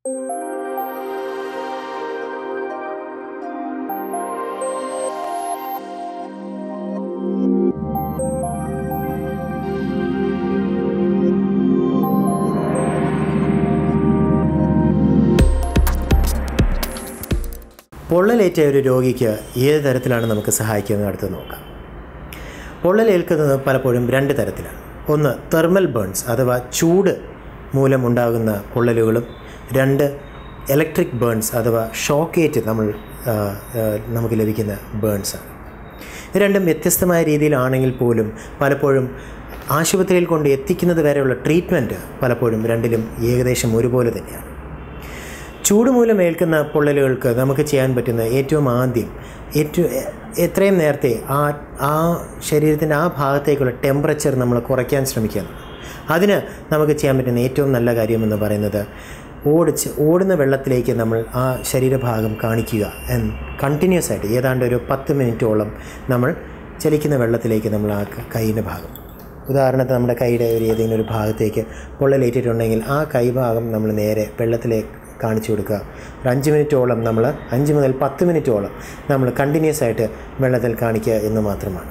പൊള്ളലേറ്റ ഒരു രോഗിക്ക് ഏത് തരത്തിലാണ് നമുക്ക് സഹായിക്കുന്നത് അടുത്ത് നോക്കാം പൊള്ളലേൽക്കുന്നത് പലപ്പോഴും രണ്ട് തരത്തിലാണ് ഒന്ന് തെർമൽ ബേൺസ് അഥവാ ചൂട് മൂലമുണ്ടാകുന്ന പൊള്ളലുകളും രണ്ട് ഇലക്ട്രിക് ബേൺസ് അഥവാ ഷോക്കേറ്റ് നമ്മൾ ആ, ആ, നമുക്ക് ലഭിക്കുന്ന ബേൺസാണ് ഇത് രണ്ടും വ്യത്യസ്തമായ രീതിയിലാണെങ്കിൽ പോലും പലപ്പോഴും ആശുപത്രിയിൽ കൊണ്ട് എത്തിക്കുന്നത് വരെയുള്ള ട്രീറ്റ്മെൻറ്റ് പലപ്പോഴും രണ്ടിലും ഏകദേശം ഒരുപോലെ തന്നെയാണ് ചൂട് മൂലം ഏൽക്കുന്ന പൊള്ളലുകൾക്ക് നമുക്ക് ചെയ്യാൻ പറ്റുന്ന ഏറ്റവും ആദ്യം ഏറ്റവും എ- എത്രയും നേരത്തെ ആ ആ ശരീരത്തിൻ്റെ ആ ഭാഗത്തേക്കുള്ള ടെമ്പറേച്ചർ നമ്മൾ കുറയ്ക്കാൻ ശ്രമിക്കുക എന്നുള്ളതാണ്. അതിന് നമുക്ക് ചെയ്യാൻ പറ്റുന്ന ഏറ്റവും നല്ല കാര്യമെന്ന് പറയുന്നത് ഓടിച്ച് ഓടുന്ന വെള്ളത്തിലേക്ക് നമ്മൾ ആ ശരീരഭാഗം കാണിക്കുക കണ്ടിന്യൂസ് ആയിട്ട് ഏതാണ്ട് ഒരു പത്ത് മിനിറ്റോളം നമ്മൾ ചലിക്കുന്ന വെള്ളത്തിലേക്ക് നമ്മൾ ആ ക- കൈയിൻ്റെ ഭാഗം ഉദാഹരണത്തിന് നമ്മുടെ കൈയുടെ ഒരു ഏതെങ്കിലും ഒരു ഭാഗത്തേക്ക് പൊള്ളലേറ്റിട്ടുണ്ടെങ്കിൽ ആ കൈഭാഗം നമ്മൾ നേരെ വെള്ളത്തിലേക്ക് കാണിച്ചു കൊടുക്കുക ഒരു അഞ്ച് മിനിറ്റോളം നമ്മൾ അഞ്ച് മുതൽ പത്ത് മിനിറ്റോളം നമ്മൾ കണ്ടിന്യൂസ് ആയിട്ട് വെള്ളത്തിൽ കാണിക്കുക എന്ന് മാത്രമാണ്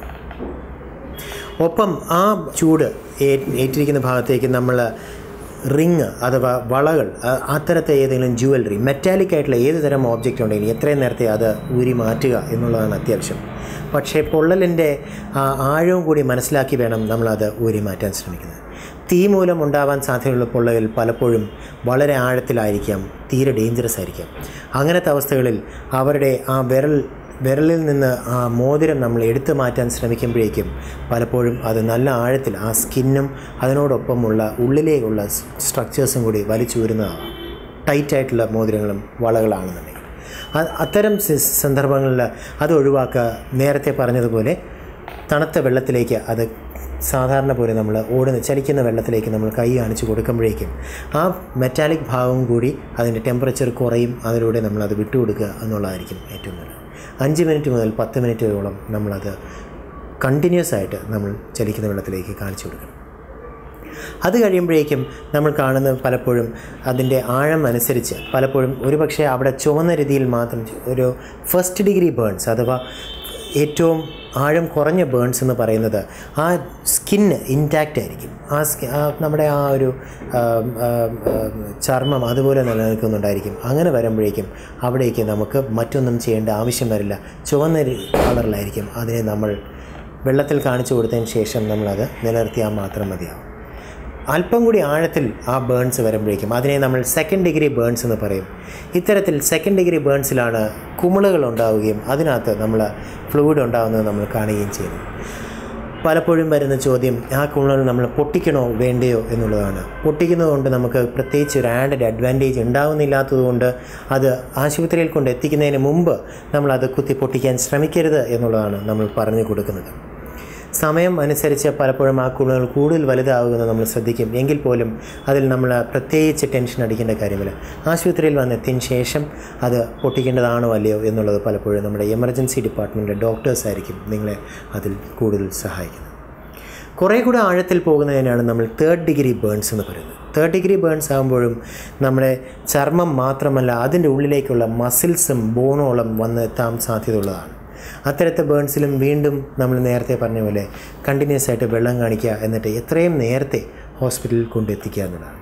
ഒപ്പം ആ ചൂട് ഏ- ഏറ്റിരിക്കുന്ന ഭാഗത്തേക്ക് നമ്മൾ റിങ് അഥവാ വളകൾ അ- അത്തരത്തെ ഏതെങ്കിലും ജുവലറി മെറ്റാലിക് ആയിട്ടുള്ള ഏത് തരം ഓബ്ജക്റ്റ് ഉണ്ടെങ്കിലും എത്രയും നേരത്തെ അത് ഊരി മാറ്റുക എന്നുള്ളതാണ് അത്യാവശ്യം പക്ഷേ പൊള്ളലിൻ്റെ ആ ആഴവും കൂടി മനസ്സിലാക്കി വേണം നമ്മളത് ഊരി മാറ്റാൻ ശ്രമിക്കുന്നത് തീ മൂലം ഉണ്ടാവാൻ സാധ്യതയുള്ള പൊള്ളൽ പലപ്പോഴും വളരെ ആഴത്തിലായിരിക്കാം തീരെ ഡേഞ്ചറസ് ആയിരിക്കാം അങ്ങനത്തെ അവസ്ഥകളിൽ അവരുടെ ആ വിരൽ വിരലിൽ നിന്ന് ആ മോതിരം നമ്മൾ എടുത്തു മാറ്റാൻ ശ്രമിക്കുമ്പോഴേക്കും പലപ്പോഴും അത് നല്ല ആഴത്തിൽ ആ സ്കിന്നും അതിനോടൊപ്പമുള്ള ഉള്ളിലേക്കുള്ള സ്ട്രക്ചേഴ്സും കൂടി വലിച്ചൂരുന്നതാണ് ടൈറ്റായിട്ടുള്ള മോതിരങ്ങളും വളകളാണെന്നുണ്ടെങ്കിൽ അത് അത്തരം സ- സന്ദർഭങ്ങളിൽ അത് ഒഴിവാക്കുക നേരത്തെ പറഞ്ഞതുപോലെ തണുത്ത വെള്ളത്തിലേക്ക് അത് സാധാരണ പോലെ നമ്മൾ ഓടുന്ന ചലിക്കുന്ന വെള്ളത്തിലേക്ക് നമ്മൾ കൈ കാണിച്ച് കൊടുക്കുമ്പോഴേക്കും ആ മെറ്റാലിക് ഭാഗം കൂടി അതിൻ്റെ ടെമ്പറേച്ചർ കുറയും അതിലൂടെ നമ്മളത് വിട്ടുകൊടുക്കുക എന്നുള്ളതായിരിക്കും ഏറ്റവും നല്ലത് അഞ്ച് മിനിറ്റ് മുതൽ പത്ത് മിനിറ്റോളം നമ്മളത് കണ്ടിന്യൂസ് ആയിട്ട് നമ്മൾ ചലിക്കുന്ന വെള്ളത്തിലേക്ക് കാണിച്ചു കൊടുക്കണം അത് കഴിയുമ്പോഴേക്കും നമ്മൾ കാണുന്നത് പലപ്പോഴും അതിൻ്റെ ആഴം അനുസരിച്ച് പലപ്പോഴും ഒരുപക്ഷെ അവിടെ ചുവന്ന രീതിയിൽ മാത്രം ഒരു ഫസ്റ്റ് ഡിഗ്രി ബേൺസ് അഥവാ ഏറ്റവും ആഴം കുറഞ്ഞ ബേൺസ് എന്ന് പറയുന്നത് ആ സ്കിന്ന് ഇൻടാക്റ്റ് ആയിരിക്കും ആ സ്കി ആ നമ്മുടെ ആ ഒരു ആം, ആം, ആം, ചർമ്മം അതുപോലെ നിലനിൽക്കുന്നുണ്ടായിരിക്കും അങ്ങനെ വരുമ്പോഴേക്കും അവിടേക്ക് നമുക്ക് മറ്റൊന്നും ചെയ്യേണ്ട ആവശ്യം വരില്ല ചുവന്ന രി- കളറിലായിരിക്കും അതിനെ നമ്മൾ വെള്ളത്തിൽ കാണിച്ചു കൊടുത്തതിന് ശേഷം നമ്മളത് നിലനിർത്തിയാൽ മാത്രം മതിയാവും അല്പം കൂടി ആഴത്തിൽ ആ ബേൺസ് വരുമ്പോഴേക്കും അതിനെ നമ്മൾ സെക്കൻഡ് ഡിഗ്രി ബേൺസ് എന്ന് പറയും ഇത്തരത്തിൽ സെക്കൻഡ് ഡിഗ്രി ബേൺസിലാണ് കുമിളുകൾ ഉണ്ടാവുകയും അതിനകത്ത് നമ്മൾ ഫ്ലൂയിഡ് ഉണ്ടാകുന്നത് നമ്മൾ കാണുകയും ചെയ്യുന്നു പലപ്പോഴും വരുന്ന ചോദ്യം ആ കുമിളുകൾ നമ്മൾ പൊട്ടിക്കണോ വേണ്ടയോ എന്നുള്ളതാണ് പൊട്ടിക്കുന്നത് കൊണ്ട് നമുക്ക് പ്രത്യേകിച്ച് ഒരു ആഡഡ് അഡ്വാൻറ്റേജ് ഉണ്ടാവുന്നില്ലാത്തതുകൊണ്ട് അത് ആശുപത്രിയിൽ കൊണ്ട് എത്തിക്കുന്നതിന് മുമ്പ് നമ്മളത് കുത്തി പൊട്ടിക്കാൻ ശ്രമിക്കരുത് എന്നുള്ളതാണ് നമ്മൾ പറഞ്ഞു കൊടുക്കുന്നത് സമയം അനുസരിച്ച് പലപ്പോഴും ആ കുമിളുകൾ കൂടുതൽ വലുതാവുമെന്ന് നമ്മൾ ശ്രദ്ധിക്കും എങ്കിൽ പോലും അതിൽ നമ്മൾ പ്രത്യേകിച്ച് ടെൻഷൻ അടിക്കേണ്ട കാര്യമില്ല ആശുപത്രിയിൽ വന്നെത്തിയതിന് ശേഷം അത് പൊട്ടിക്കേണ്ടതാണോ അല്ലയോ എന്നുള്ളത് പലപ്പോഴും നമ്മുടെ എമർജൻസി ഡിപ്പാർട്ട്മെൻറ്റിലെ ഡോക്ടേഴ്സ് ആയിരിക്കും നിങ്ങളെ അതിൽ കൂടുതൽ സഹായിക്കുന്നത് കുറേ കൂടെ ആഴത്തിൽ പോകുന്നതിനാണ് നമ്മൾ തേർഡ് ഡിഗ്രി ബേൺസ് എന്ന് പറയുന്നത് തേർഡ് ഡിഗ്രി ബേൺസ് ആകുമ്പോഴും നമ്മുടെ ചർമ്മം മാത്രമല്ല അതിൻ്റെ ഉള്ളിലേക്കുള്ള മസിൽസും ബോണോളം വന്ന് എത്താൻ സാധ്യതയുള്ളതാണ് അത്തരത്തെ ബേൺസിലും വീണ്ടും നമ്മൾ നേരത്തെ പറഞ്ഞ പോലെ കണ്ടിന്യൂസ് ആയിട്ട് വെള്ളം കാണിക്കുക എന്നിട്ട് എത്രയും നേരത്തെ ഹോസ്പിറ്റലിൽ കൊണ്ടെത്തിക്കുക എന്നതാണ്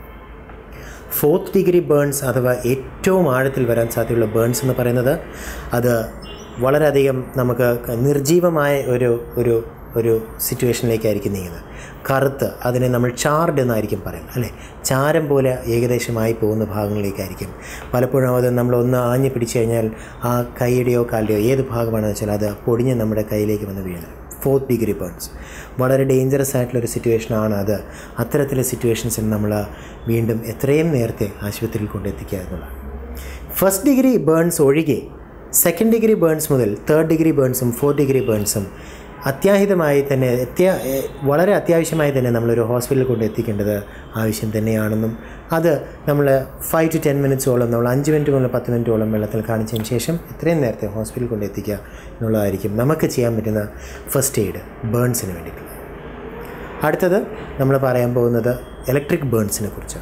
ഫോർത്ത് ഡിഗ്രി ബേൺസ് അഥവാ ഏറ്റവും ആഴത്തിൽ വരാൻ സാധ്യതയുള്ള ബേൺസ് എന്ന് പറയുന്നത് അത് വളരെയധികം നമുക്ക് നിർജീവമായ ഒരു ഒരു ഒരു സിറ്റുവേഷനിലേക്കായിരിക്കും നീങ്ങുന്നത് കറുത്ത് അതിനെ നമ്മൾ ചാർഡ് എന്നായിരിക്കും പറയുന്നത് അല്ലേ ചാരം പോലെ ഏകദേശമായി പോകുന്ന ഭാഗങ്ങളിലേക്കായിരിക്കും പലപ്പോഴും അത് നമ്മൾ ഒന്ന് ആഞ്ഞു പിടിച്ചു കഴിഞ്ഞാൽ ആ കൈയുടെയോ കാലിൻ്റെയോ ഏത് ഭാഗമാണെന്ന് വെച്ചാൽ അത് പൊടിഞ്ഞ് നമ്മുടെ കയ്യിലേക്ക് വന്ന് വീഴുന്നത് ഫോർത്ത് ഡിഗ്രി ബേൺസ് വളരെ ഡേഞ്ചറസ് ആയിട്ടുള്ളൊരു സിറ്റുവേഷനാണ് അത് അത്തരത്തിലെ സിറ്റുവേഷൻസിൽ നമ്മൾ വീണ്ടും എത്രയും നേരത്തെ ആശുപത്രിയിൽ കൊണ്ടെത്തിക്കുക എന്നുള്ളതാണ് ഫസ്റ്റ് ഡിഗ്രി ബേൺസ് ഒഴികെ സെക്കൻഡ് ഡിഗ്രി ബേൺസ് മുതൽ തേർഡ് ഡിഗ്രി ബേൺസും ഫോർത്ത് ഡിഗ്രി ബേൺസും അത്യാഹിതമായി തന്നെ അത്യാ എ- വളരെ അത്യാവശ്യമായി തന്നെ നമ്മളൊരു ഹോസ്പിറ്റലിൽ കൊണ്ട് എത്തിക്കേണ്ടത് ആവശ്യം തന്നെയാണെന്നും അത് നമ്മൾ ഫൈവ് ടു ടെൻ മിനിറ്റ്സോളം നമ്മൾ അഞ്ച് മിനിറ്റ് മുതൽ പത്ത് മിനിറ്റോളം വെള്ളത്തിൽ കാണിച്ചതിന് ശേഷം എത്രയും നേരത്തെ ഹോസ്പിറ്റലിൽ കൊണ്ട് എത്തിക്കുക എന്നുള്ളതായിരിക്കും നമുക്ക് ചെയ്യാൻ പറ്റുന്ന ഫസ്റ്റ് എയ്ഡ് ബേൺസിന് വേണ്ടിയിട്ടുള്ളത് അടുത്തത് നമ്മൾ പറയാൻ പോകുന്നത് ഇലക്ട്രിക് ബേൺസിനെ കുറിച്ചാണ്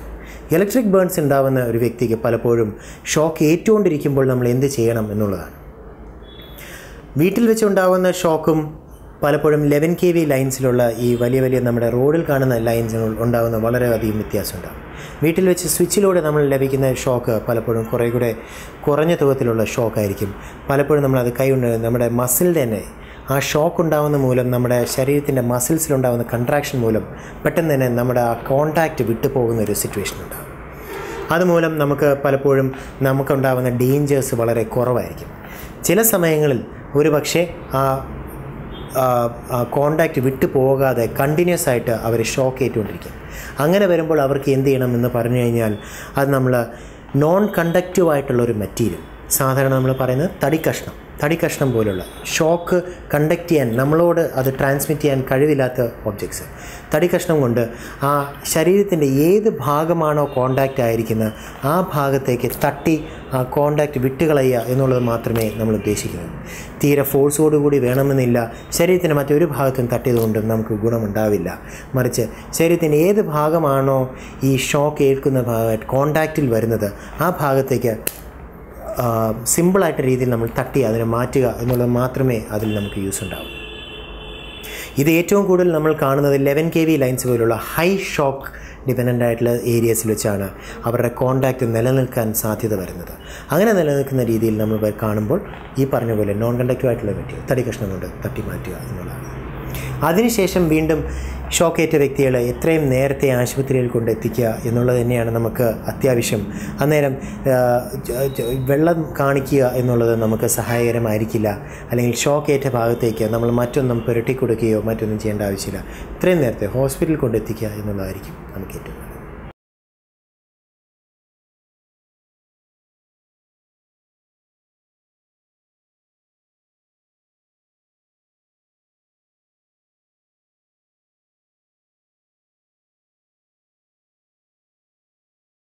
ഇലക്ട്രിക് ബേൺസ് ഉണ്ടാവുന്ന ഒരു വ്യക്തിക്ക് പലപ്പോഴും ഷോക്ക് ഏറ്റുകൊണ്ടിരിക്കുമ്പോൾ നമ്മൾ എന്ത് ചെയ്യണം എന്നുള്ളതാണ് വീട്ടിൽ വെച്ചുണ്ടാകുന്ന ഷോക്കും പലപ്പോഴും ലെവൻ കെ വി ലൈൻസിലുള്ള ഈ വലിയ വലിയ നമ്മുടെ റോഡിൽ കാണുന്ന ലൈൻസിന് ഉണ്ടാകുന്ന വളരെയധികം വ്യത്യാസമുണ്ടാകും വീട്ടിൽ വെച്ച് സ്വിച്ചിലൂടെ നമ്മൾ ലഭിക്കുന്ന ഷോക്ക് പലപ്പോഴും കുറേ കൂടെ കുറഞ്ഞ തൂക്കത്തിലുള്ള ഷോക്കായിരിക്കും പലപ്പോഴും നമ്മളത് കൈകൊണ്ട് നമ്മുടെ മസിലിൻ്റെ തന്നെ ആ ഷോക്ക് ഉണ്ടാകുന്ന മൂലം നമ്മുടെ ശരീരത്തിൻ്റെ മസിൽസിലുണ്ടാകുന്ന കൺട്രാക്ഷൻ മൂലം പെട്ടെന്ന് തന്നെ നമ്മുടെ ആ കോണ്ടാക്റ്റ് വിട്ടുപോകുന്ന ഒരു സിറ്റുവേഷൻ ഉണ്ടാകും അതുമൂലം നമുക്ക് പലപ്പോഴും നമുക്കുണ്ടാകുന്ന ഡേഞ്ചേഴ്സ് വളരെ കുറവായിരിക്കും ചില സമയങ്ങളിൽ ഒരു പക്ഷേ ആ കോണ്ടാക്റ്റ് വിട്ടു പോകാതെ കണ്ടിന്യൂസ് ആയിട്ട് അവർ ഷോക്ക് ഏറ്റുകൊണ്ടിരിക്കും അങ്ങനെ വരുമ്പോൾ അവർക്ക് എന്ത് ചെയ്യണം എന്ന് പറഞ്ഞു കഴിഞ്ഞാൽ അത് നമ്മൾ നോൺ കണ്ടക്റ്റീവ് ആയിട്ടുള്ള ഒരു മെറ്റീരിയൽ സാധാരണ നമ്മൾ പറയുന്നത് തടി കഷ്ണം തടി കഷ്ണം പോലുള്ള ഷോക്ക് കണ്ടക്ട് ചെയ്യാൻ നമ്മളോട് അത് ട്രാൻസ്മിറ്റ് ചെയ്യാൻ കഴിവില്ലാത്ത ഒബ്ജക്ട്സ് തടി കഷ്ണം കൊണ്ട് ആ ശരീരത്തിൻ്റെ ഏത് ഭാഗമാണോ കോണ്ടാക്റ്റ് ആയിരിക്കുന്നത് ആ ഭാഗത്തേക്ക് തട്ടി ആ കോണ്ടാക്റ്റ് വിട്ടുകളയുക എന്നുള്ളത് മാത്രമേ നമ്മൾ ഉദ്ദേശിക്കുന്നത് തീരെ ഫോഴ്സോടുകൂടി വേണമെന്നില്ല ശരീരത്തിൻ്റെ മറ്റൊരു ഭാഗത്തും തട്ടിയതുകൊണ്ടും നമുക്ക് ഗുണമുണ്ടാവില്ല മറിച്ച് ശരീരത്തിൻ്റെ ഏത് ഭാഗമാണോ ഈ ഷോക്ക് ഏൽക്കുന്ന ഭാഗമായിട്ട് കോണ്ടാക്റ്റിൽ വരുന്നത് ആ ഭാഗത്തേക്ക് സിമ്പിളായിട്ട് രീതിയിൽ നമ്മൾ തട്ടി അതിനെ മാറ്റുക എന്നുള്ളത് മാത്രമേ അതിൽ നമുക്ക് യൂസ് ഉണ്ടാവൂ ഇത് ഏറ്റവും കൂടുതൽ നമ്മൾ കാണുന്നത് ലെവൻ കെ വി ലൈൻസ് പോലുള്ള ഹൈ ഷോക്ക് ഡിപെൻഡൻ്റ് ആയിട്ടുള്ള ഏരിയസിൽ വെച്ചാണ് അവരുടെ കോണ്ടാക്റ്റ് നിലനിൽക്കാൻ സാധ്യത വരുന്നത് അങ്ങനെ നിലനിൽക്കുന്ന രീതിയിൽ നമ്മൾ കാണുമ്പോൾ ഈ പറഞ്ഞ പോലെ നോൺ കണ്ടക്റ്റീവ് ആയിട്ടുള്ള മെറ്റീരിയൽ തടി കഷ്ണം കൊണ്ട് തട്ടി മാറ്റുക എന്നുള്ളതാണ് അതിനുശേഷം വീണ്ടും ഷോക്കേറ്റ വ്യക്തികളെ എത്രയും നേരത്തെ ആശുപത്രിയിൽ കൊണ്ടെത്തിക്കുക എന്നുള്ളത് തന്നെയാണ് നമുക്ക് അത്യാവശ്യം അന്നേരം വെള്ളം കാണിക്കുക എന്നുള്ളത് നമുക്ക് സഹായകരമായിരിക്കില്ല അല്ലെങ്കിൽ ഷോക്കേറ്റ ഭാഗത്തേക്ക് നമ്മൾ മറ്റൊന്നും പുരട്ടി കൊടുക്കുകയോ മറ്റൊന്നും ചെയ്യേണ്ട ആവശ്യമില്ല ഇത്രയും നേരത്തെ ഹോസ്പിറ്റലിൽ കൊണ്ടെത്തിക്കുക എന്നുള്ളതായിരിക്കും നമുക്ക് ഏറ്റവും